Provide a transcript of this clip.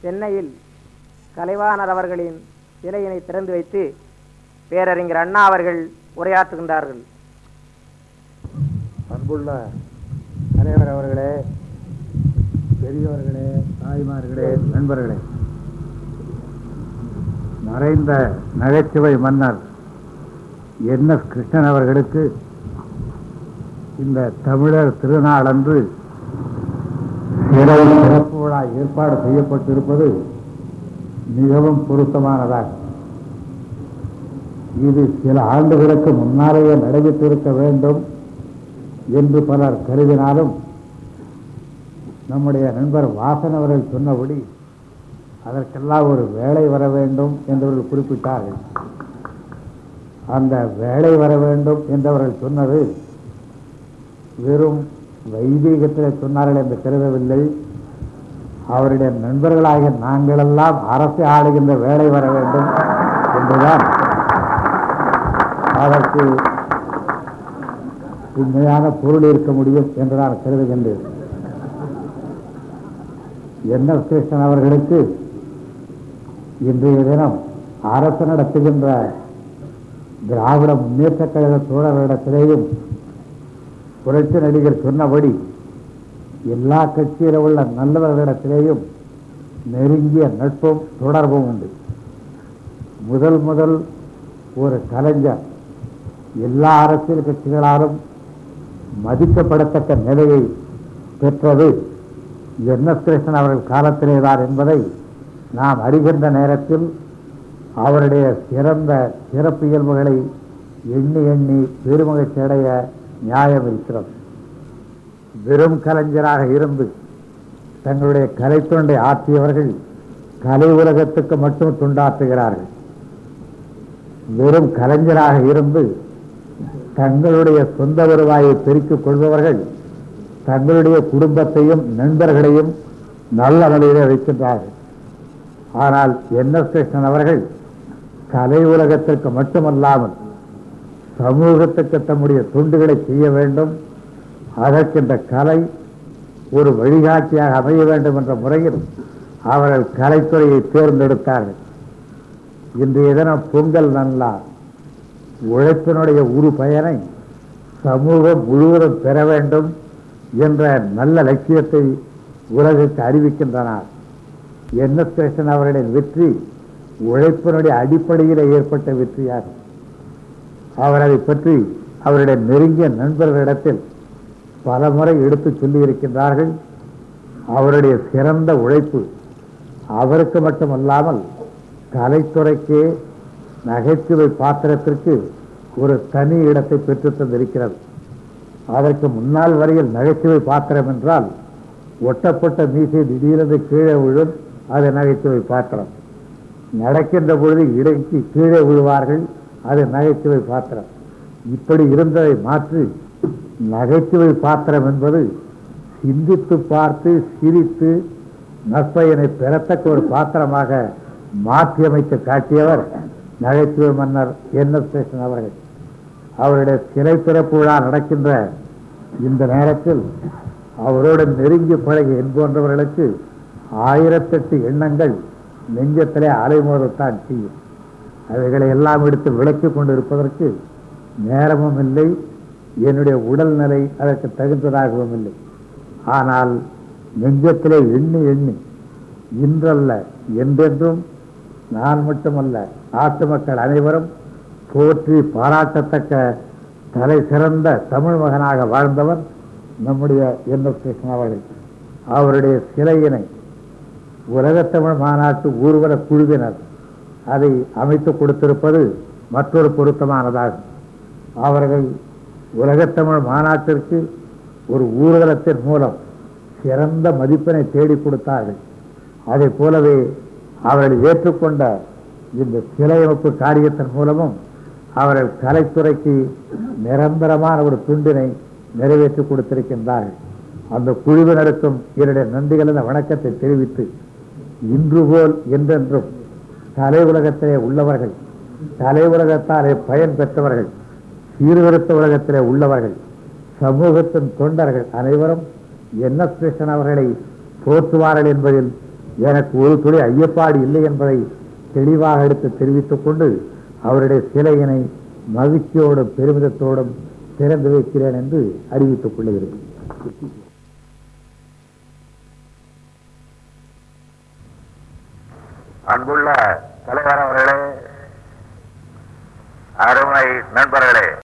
சென்னையில் கலைவாணர் அவர்களின் சிலையினை திறந்து வைத்து பேரறிஞர் அண்ணா அவர்கள் உரையாற்றுகின்றார்கள் அன்புள்ள தலைவர் அவர்களே பெரியவர்களே தாய்மார்களே நண்பர்களே மறைந்த நகைச்சுவை மன்னர் என் எஸ் கிருஷ்ணன் அவர்களுக்கு இந்த தமிழர் திருநாளன்று சிறை சிறப்பு விழா ஏற்பாடு செய்யப்பட்டிருப்பது மிகவும் பொருத்தமானதாகும் இது சில ஆண்டுகளுக்கு முன்னாலேயே நடைபெற்றிருக்க வேண்டும் என்று பலர் கருதினாலும் நம்முடைய நண்பர் வாசன் அவர்கள் சொன்னபடி அதற்கெல்லாம் ஒரு வேலை வர வேண்டும் என்றவர்கள் குறிப்பிட்டார்கள் அந்த வேலை வர வேண்டும் என்றவர்கள் சொன்னது வெறும் வைதீகத்தில் சொன்னார்கள் என்று கருதவில்லை அவருடைய நண்பர்களாகிய நாங்களெல்லாம் அரசு ஆளுகின்ற வேலை வர வேண்டும் என்றுதான் அதற்கு உண்மையான பொருள் இருக்க முடியும் என்று நான் கருதுகின்றேன் என் எஸ் கிருஷ்ணன் அவர்களுக்கு இன்றைய தினம் அரசு நடத்துகின்ற திராவிட முன்னேற்ற கழக தோழர்களிடத்திலேயும் புரட்சி நடிகர் சொன்னபடி எல்லா கட்சியில் உள்ள நல்லவர்களிடத்திலேயும் நெருங்கிய நட்பும் தொடர்பும் உண்டு முதல் முதல் ஒரு கலைஞர் எல்லா அரசியல் கட்சிகளாலும் மதிக்கப்படத்தக்க நிலையை பெற்றது என் எஸ் கிருஷ்ணன் அவர்கள் காலத்திலேதான் என்பதை நாம் அறிகின்ற நேரத்தில் அவருடைய சிறந்த சிறப்பு இயல்புகளை எண்ணி எண்ணி பெருமகிழ்ச்சி அடைய நியாயம் இருக்கிறது வெறும் கலைஞராக இருந்து தங்களுடைய கலைத்தொண்டை ஆற்றியவர்கள் கலை உலகத்துக்கு மட்டும் துண்டாற்றுகிறார்கள் வெறும் கலைஞராக இருந்து தங்களுடைய சொந்த வருவாயை பெருக்கிக் கொள்பவர்கள் தங்களுடைய குடும்பத்தையும் நண்பர்களையும் நல்ல நிலையிலே வைக்கின்றார்கள் ஆனால் என் எஸ் கிருஷ்ணன் அவர்கள் கலை உலகத்திற்கு மட்டுமல்லாமல் சமூகத்துக்கு தம்முடைய தொண்டுகளை செய்ய வேண்டும் அதற்கு இந்த கலை ஒரு வழிகாட்டியாக அமைய வேண்டும் என்ற முறையில் அவர்கள் கலைத்துறையை தேர்ந்தெடுத்தார்கள் இன்றைய தினம் பொங்கல் நல்லா உழைப்பினுடைய உரு பயனை சமூகம் முழுவதும் பெற வேண்டும் என்ற நல்ல லட்சியத்தை உலகுக்கு அறிவிக்கின்றனர் என் எஸ் கிருஷ்ணன் அவர்களின் வெற்றி உழைப்பினுடைய அடிப்படையில் ஏற்பட்ட வெற்றியாகும் அவர் அதை பற்றி அவருடைய நெருங்கிய நண்பர்களிடத்தில் பல முறை எடுத்து சொல்லியிருக்கின்றார்கள் அவருடைய சிறந்த உழைப்பு அவருக்கு மட்டுமல்லாமல் கலைத்துறைக்கே நகைச்சுவை பாத்திரத்திற்கு ஒரு தனி இடத்தை பெற்றுத் தந்திருக்கிறது அதற்கு முன்னால் வரையில் நகைச்சுவை பாத்திரம் என்றால் ஒட்டப்பட்ட மீசை திடீரென்று கீழே விழும் அது நகைச்சுவை பாத்திரம் நடக்கின்ற பொழுது இடைக்கு கீழே விழுவார்கள் அது நகைச்சுவை பாத்திரம் இப்படி இருந்ததை மாற்றி நகைச்சுவை பாத்திரம் என்பது சிந்தித்து பார்த்து சிரித்து நற்பயனை பெறத்தக்க ஒரு பாத்திரமாக மாற்றியமைத்து காட்டியவர் நகைச்சுவை மன்னர் என் எஸ் கிருஷ்ணன் அவர்கள் அவருடைய சிலை திறப்பு விழா நடக்கின்ற இந்த நேரத்தில் அவரோடு நெருங்கி பழகி என் போன்றவர்களுக்கு ஆயிரத்தெட்டு எண்ணங்கள் நெஞ்சத்திலே அலைமோதத்தான் செய்யும் அவைகளை எல்லாம் எடுத்து விளக்கி கொண்டிருப்பதற்கு நேரமும் இல்லை என்னுடைய உடல்நிலை அதற்கு தகுந்ததாகவும் இல்லை ஆனால் நெஞ்சத்திலே எண்ணி எண்ணி இன்றல்ல என்றென்றும் நான் மட்டுமல்ல நாட்டு மக்கள் அனைவரும் போற்றி பாராட்டத்தக்க தலை சிறந்த தமிழ் மகனாக வாழ்ந்தவர் நம்முடைய என் எஸ் கிருஷ்ணன் அவர்கள் அவருடைய சிலையினை உலகத்தமிழ் மாநாட்டு ஊர்வல குழுவினர் அதை அமைத்து கொடுத்திருப்பது மற்றொரு பொருத்தமானதாகும் அவர்கள் உலகத்தமிழ் மாநாட்டிற்கு ஒரு ஊர்வலத்தின் மூலம் சிறந்த மதிப்பெண்ணை தேடி கொடுத்தார்கள் அதை போலவே அவர்கள் ஏற்றுக்கொண்ட இந்த சிலையமைப்பு காரியத்தின் மூலமும் அவர்கள் கலைத்துறைக்கு நிரந்தரமான ஒரு துண்டினை நிறைவேற்றி கொடுத்திருக்கின்றார்கள் அந்த குழுவினருக்கும் என்னுடைய நன்றிகளின் வணக்கத்தை தெரிவித்து இன்று போல் என்றென்றும் கலை உலகத்திலே உள்ளவர்கள் கலை உலகத்தாலே பயன் பெற்றவர்கள் சீர்திருத்த உலகத்திலே உள்ளவர்கள் சமூகத்தின் தொண்டர்கள் அனைவரும் என் எஸ் கிருஷ்ணன் அவர்களை போற்றுவார்கள் என்பதில் எனக்கு ஒரு துளி ஐயப்பாடு இல்லை என்பதை தெளிவாக எடுத்து தெரிவித்துக் கொண்டு அவருடைய சிலையினை மகிழ்ச்சியோடும் பெருமிதத்தோடும் திறந்து வைக்கிறேன் என்று அறிவித்துக் கொள்ளுகிறேன் அன்புள்ள தலைவர் அவர்களே அருமை நண்பர்களே